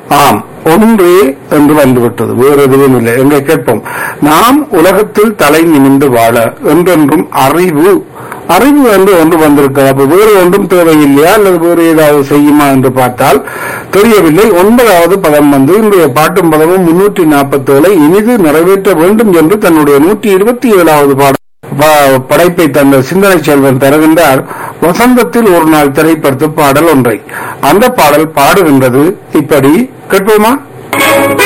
ஆம் ஒன்றே என்று வந்துவிட்டது வேறு எதுவும் இல்லை எங்கே கேட்போம் நாம் உலகத்தில் தலை நிமிந்து வாழ என்றென்றும் அறிவு அறிவு என்று ஒன்று வந்திருக்கிறது அப்ப வேறு ஒன்றும் தேவையில்லையா அல்லது வேறு ஏதாவது செய்யுமா என்று பார்த்தால் தெரியவில்லை ஒன்பதாவது பதம் வந்து இன்றைய பாட்டும் பதமும் முன்னூற்றி நாற்பத்தி ஏழை இனிது நிறைவேற்ற வேண்டும் என்று தன்னுடைய நூற்றி இருபத்தி ஏழாவது பாடம் ப- படைப்பை தந்த சிந்தனை செல்வன் தருகின்றார் வசந்தத்தில் ஒரு நாள் திரைப்படத்து பாடல் ஒன்றை அந்த பாடல் பாடுகின்றது இப்படி கேட்போமா